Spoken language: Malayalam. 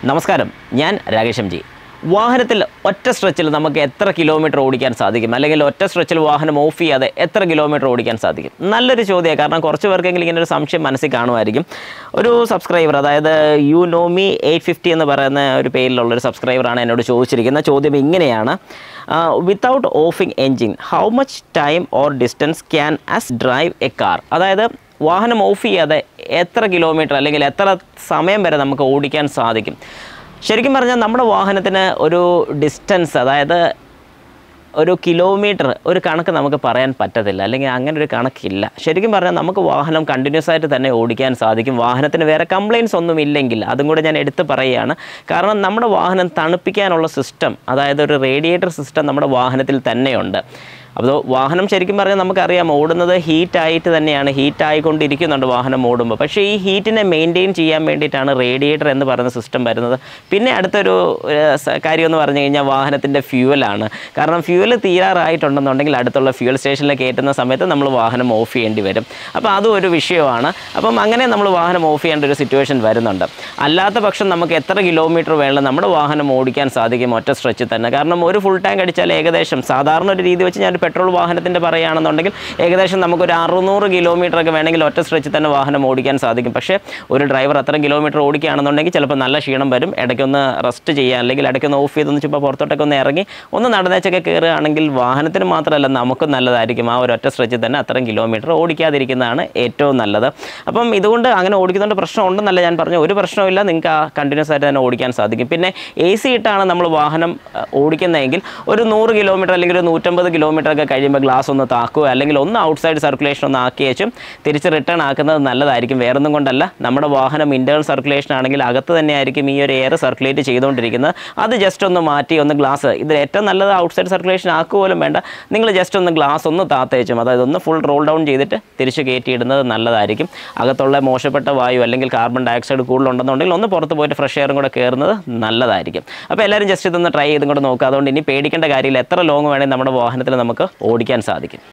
നമസ്കാരം ഞാൻ രാകേഷ് എം ജി വാഹനത്തിൽ ഒറ്റ സ്ട്രെച്ചിൽ നമുക്ക് എത്ര കിലോമീറ്റർ ഓടിക്കാൻ സാധിക്കും അല്ലെങ്കിൽ ഒറ്റ സ്ട്രെച്ചിൽ വാഹനം ഓഫ് ചെയ്യാതെ എത്ര കിലോമീറ്റർ ഓടിക്കാൻ സാധിക്കും നല്ലൊരു ചോദ്യമാണ് കാരണം കുറച്ച് പേർക്കെങ്കിലും ഇങ്ങനെ ഒരു സംശയം മനസ്സിൽ കാണുമായിരിക്കും ഒരു സബ്സ്ക്രൈബർ അതായത് you know me eight fifty എന്ന് പറയുന്ന ഒരു പേരിലുള്ള ഒരു സബ്സ്ക്രൈബറാണ് എന്നോട് ചോദിച്ചിരിക്കുന്ന ചോദ്യം ഇങ്ങനെയാണ് without offing engine how much time or distance can as drive a car അതായത് വാഹനം ഓഫ് ചെയ്യാതെ എത്ര കിലോമീറ്റർ അല്ലെങ്കിൽ എത്ര സമയം വരെ നമുക്ക് ഓടിക്കാൻ സാധിക്കും ശരിക്കും പറഞ്ഞാൽ നമ്മുടെ വാഹനത്തിന് ഒരു ഡിസ്റ്റൻസ് അതായത് ഒരു കിലോമീറ്റർ ഒരു കണക്ക് നമുക്ക് പറയാൻ പറ്റത്തില്ല അല്ലെങ്കിൽ അങ്ങനെ ഒരു കണക്കില്ല ശരിക്കും പറഞ്ഞാൽ നമുക്ക് വാഹനം കണ്ടിന്യൂസ് ആയിട്ട് തന്നെ ഓടിക്കാൻ സാധിക്കും വാഹനത്തിന് വേറെ കംപ്ലയിൻസ് ഒന്നും ഇല്ലെങ്കിൽ അതും കൂടെ ഞാൻ എടുത്ത് പറയുകയാണ് കാരണം നമ്മുടെ വാഹനം തണുപ്പിക്കാനുള്ള സിസ്റ്റം അതായത് ഒരു റേഡിയേറ്റർ സിസ്റ്റം നമ്മുടെ വാഹനത്തിൽ തന്നെയുണ്ട് അപ്പോൾ വാഹനം ശരിക്കും പറഞ്ഞാൽ നമുക്കറിയാം ഓടുന്നത് ഹീറ്റായിട്ട് തന്നെയാണ് ഹീറ്റ് ആയിക്കൊണ്ടിരിക്കുന്നുണ്ട് വാഹനം ഓടുമ്പോൾ പക്ഷേ ഈ ഹീറ്റിനെ മെയിൻറ്റെയിൻ ചെയ്യാൻ വേണ്ടിയിട്ടാണ് റേഡിയേറ്റർ എന്ന് പറയുന്ന സിസ്റ്റം വരുന്നത് പിന്നെ അടുത്തൊരു ഏഹ്, സ- കാര്യം എന്ന് പറഞ്ഞു കഴിഞ്ഞാൽ വാഹനത്തിൻ്റെ ഫ്യൂവലാണ് കാരണം ഫ്യൂവൽ തീരാറായിട്ടുണ്ടെന്നുണ്ടെങ്കിൽ അടുത്തുള്ള ഫ്യൂവൽ സ്റ്റേഷനിൽ കയറ്റുന്ന സമയത്ത് നമ്മൾ വാഹനം ഓഫ് ചെയ്യേണ്ടി വരും അപ്പോൾ അതും ഒരു വിഷയമാണ് അപ്പം അങ്ങനെ നമ്മൾ വാഹനം ഓഫ് ചെയ്യേണ്ട ഒരു സിറ്റുവേഷൻ വരുന്നുണ്ട് അല്ലാത്ത പക്ഷം നമുക്ക് എത്ര കിലോമീറ്റർ വേണം നമ്മുടെ വാഹനം ഓടിക്കാൻ സാധിക്കും ഒറ്റ സ്ട്രെച്ചിൽ തന്നെ കാരണം ഒരു ഫുൾ ടാങ്ക് അടിച്ചാൽ ഏകദേശം സാധാരണ ഒരു രീതി വെച്ച് ഞാൻ പെട്രോൾ വാഹനത്തിൻ്റെ പറയുകയാണെന്നുണ്ടെങ്കിൽ ഏകദേശം നമുക്കൊരു അറുന്നൂറ് കിലോമീറ്റർ ഒക്കെ വേണമെങ്കിൽ ഒറ്റ സ്ട്രെച്ചിൽ തന്നെ വാഹനം ഓടിക്കാൻ സാധിക്കും പക്ഷേ ഒരു ഡ്രൈവർ അത്ര കിലോമീറ്റർ ഓടിക്കുകയാണെന്നുണ്ടെങ്കിൽ ചിലപ്പോൾ നല്ല ക്ഷീണം വരും ഇടയ്ക്കൊന്ന് റെസ്റ്റ് ചെയ്യാൻ അല്ലെങ്കിൽ ഇടയ്ക്കൊന്ന് ഓഫ് ചെയ്തൊന്ന് ചുമ്പോൾ പുറത്തോട്ടൊക്കെ ഒന്ന് ഇറങ്ങി ഒന്ന് നടന്നേച്ചൊക്കെ കയറുകയാണെങ്കിൽ വാഹനത്തിന് മാത്രമല്ല നമുക്കും നല്ലതായിരിക്കും ആ ഒരു ഒറ്റ സ്ട്രെച്ചിൽ തന്നെ അത്രയും കിലോമീറ്റർ ഓടിക്കാതിരിക്കുന്നതാണ് ഏറ്റവും നല്ലത് അപ്പം ഇതുകൊണ്ട് അങ്ങനെ ഓടിക്കുന്നതുകൊണ്ട് പ്രശ്നം ഉണ്ടെന്നല്ല ഞാൻ പറഞ്ഞു ഒരു പ്രശ്നമില്ല നിങ്ങൾക്ക് ആ കണ്ടിന്യൂസ് ആയിട്ട് തന്നെ ഓടിക്കാൻ സാധിക്കും പിന്നെ എ സി ഇട്ടാണ് നമ്മൾ വാഹനം അഹ്, ഓടിക്കുന്നതെങ്കിൽ ഒരു നൂറ് കിലോമീറ്റർ അല്ലെങ്കിൽ ഒരു നൂറ്റമ്പത് കിലോമീറ്റർ ഒക്കെ കഴിയുമ്പോൾ ഗ്ലാസ് ഒന്ന് താക്കുക അല്ലെങ്കിൽ ഒന്ന് ഔട്ട്സൈഡ് സർക്കുലേഷൻ ഒന്ന് ആക്കി വെച്ചും തിരിച്ച് റിട്ടേൺ ആക്കുന്നത് നല്ലതായിരിക്കും വേറൊന്നും കൊണ്ടല്ല നമ്മുടെ വാഹനം ഇൻറ്റേർണൽ സർക്കുലേഷൻ ആണെങ്കിൽ അകത്ത് തന്നെയായിരിക്കും ഈ ഒരു എയർ സർക്കുലേറ്റ് ചെയ്തുകൊണ്ടിരിക്കുന്നത് അത് ജസ്റ്റ് ഒന്ന് മാറ്റി ഒന്ന് ഗ്ലാസ് ഇത് ഏറ്റവും നല്ലത് ഔട്ട്സൈഡ് സർക്കുലേഷൻ ആക്കുക പോലും വേണ്ട നിങ്ങൾ ജസ്റ്റ് ഒന്ന് ഗ്ലാസ് ഒന്ന് താത്തേച്ചും അതായത് ഒന്ന് ഫുൾ റോൾ ഡൗൺ ചെയ്തിട്ട് തിരിച്ച് കയറ്റിയിടുന്നത് നല്ലതായിരിക്കും അകത്തുള്ള മോശപ്പെട്ട വായു അല്ലെങ്കിൽ കാർബൺ ഡയോക്സൈഡ് കൂടുതലുണ്ടെന്നുണ്ടെങ്കിൽ ഒന്ന് പുറത്ത് പോയിട്ട് ഫ്രഷ് എയറും കൂടെ കയറുന്നത് നല്ലതായിരിക്കും അപ്പോൾ എല്ലാവരും ജസ്റ്റ് ഇതൊന്ന് ട്രൈ ചെയ്തും കൂടെ നോക്കുക അതുകൊണ്ട് ഇനി പേടിക്കേണ്ട കാര്യമില്ല എത്ര ലോങ് വേണമെങ്കിൽ നമ്മുടെ വാഹനത്തിൽ നമുക്ക് ഓടിക്കാൻ സാധിക്കും